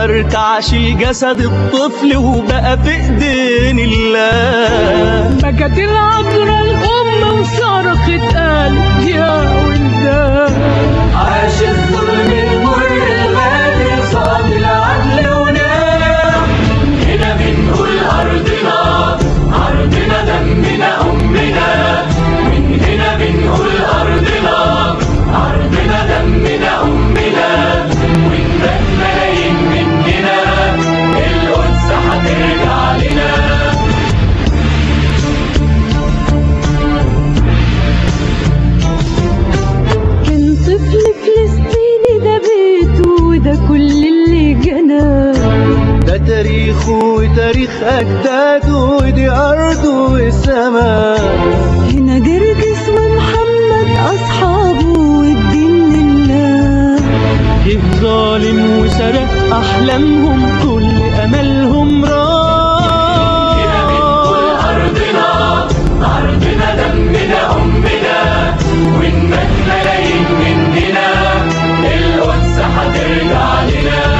ارتعش الجسد الطفل وبقى في ايدين الله بكت العذراء الأم وصرخت قالت يا ولدان عاش الظلم المر الغادر صاد العدل ونام هنا بنقول أرضنا أرضنا دمنا أمنا من هنا بنقول أرضنا أرضنا دمنا أمنا ونبات ملايين مننا القدس هترجع لنا كان طفل فلسطيني ده بيته وده كل اللي جناه ده تاريخه وتاريخ أجداده ودي أرضه وسماء هنا جرجس ومحمد أصحابه والدين لله جه ظالم وسرق أحلامهم كل أملهم راح هنا بنقول أرضنا أرضنا دمنا أمنا ونمت ملايين مننا القدس هترجع لنا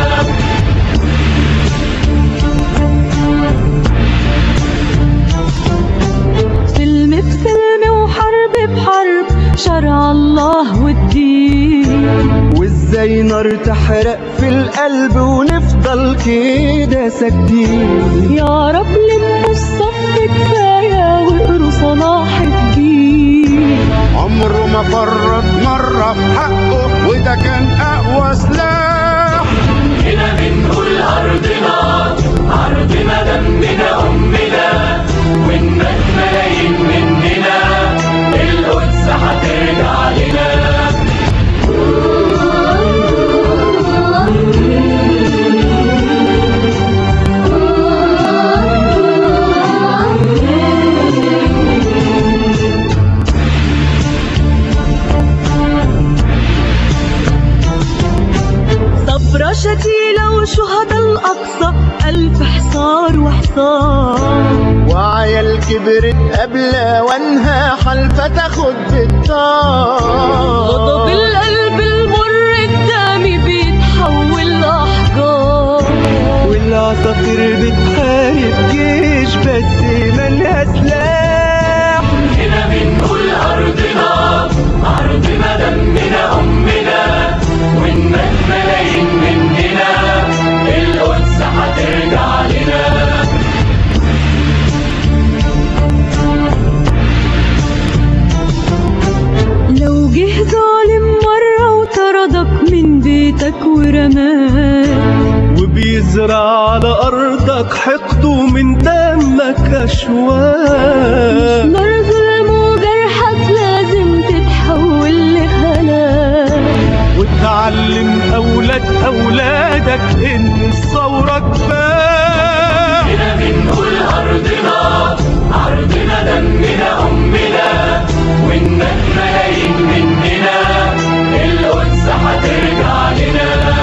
سلم بسلم وحرب بحرب شرع الله والدين وازاي نار تحرق في القلب ونفضل كده ساكتين يا رب لموا الصف كفاية واقروا صلاح الدين عمره ما فرط مرة في حقه وده كان أقوى سلاح هنا بنقول أرضنا أرضنا دمنا أمنا ونمت ملايين مننا القدس هترجع لنا صبرة شتيلة وشهداء الأقصى ألف حصار وحصار وعيال كبرت قبل وانها حلفة تاخد بالطار غضب القلب المر الدامي بيتحول لأحجار والعصافير بتحارب جيش بس مالها سلاح هنا بنقول أرضنا أرضنا دمنا أمنا ونمت ملايين مننا القدس هترجع لنا لو جه ظالم مرة وطردك من بيتك ورماك وبيزرع على أرضك حقده من دمك أشواك نار ظلم وجرحك لازم تتحول لهلاك وتعلم أولاد أولادك إن الثورة كفاح هنا بنقول أرضنا أرضنا دمنا أمنا ونمت ملايين مننا القدس هترجع لنا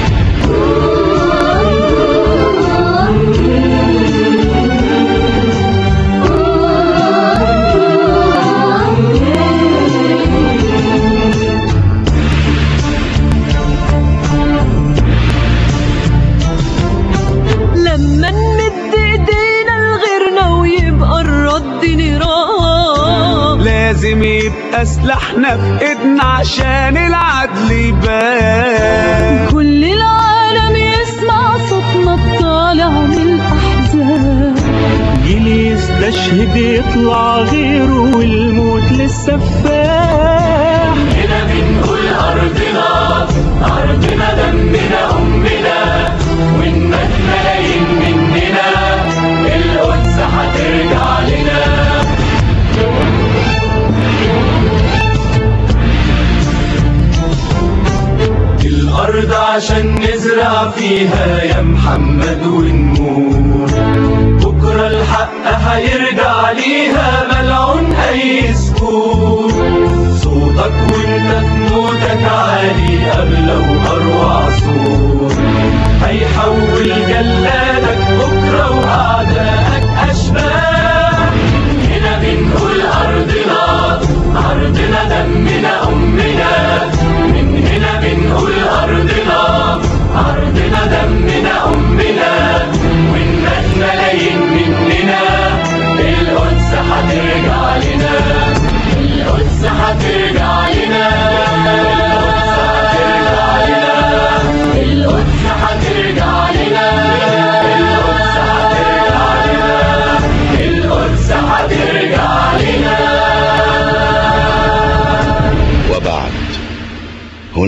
لما نمد ايدينا لغيرنا ويبقى الرد نيران لازم يبقى سلاحنا في ايدنا عشان العدل يبان كل العالم يسمع صوتنا الطالع من الأحزان جيل يستشهد يطلع غيره والموت لسه فاح هنا بنقول أرضنا أرضنا دمنا أمنا ونمت ملايين مننا القدس هترجع لنا الأرض عشان نزرع فيها يا محمد ونموت بكرة الحق هيرجع ليها ملعون أي سكوت صوتك وانت في موتك عالي قبل وأروع صوت هيحول جلادك بكرة وأعدائك أشباح هنا بنقول أرضنا أرضنا دمنا أمنا من هنا بنقول أرضنا أرضنا دمنا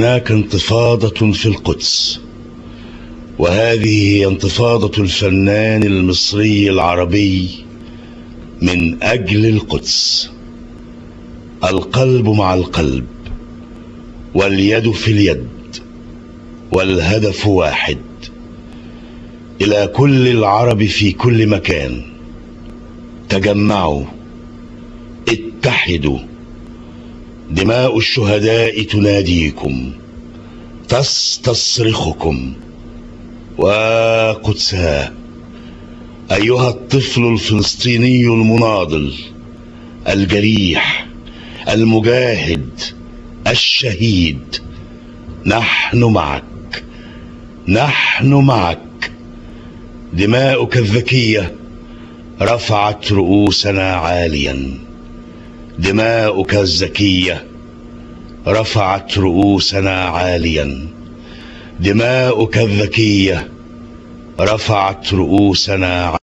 هناك انتفاضة في القدس وهذه هي انتفاضة الفنان المصري العربي من أجل القدس القلب مع القلب واليد في اليد والهدف واحد إلى كل العرب في كل مكان تجمعوا اتحدوا دماء الشهداء تناديكم تستصرخكم وقدسها أيها الطفل الفلسطيني المناضل الجريح المجاهد الشهيد نحن معك نحن معك دماؤك الذكية رفعت رؤوسنا عاليا دماؤك الزكية رفعت رؤوسنا عاليا دماؤك الذكية رفعت رؤوسنا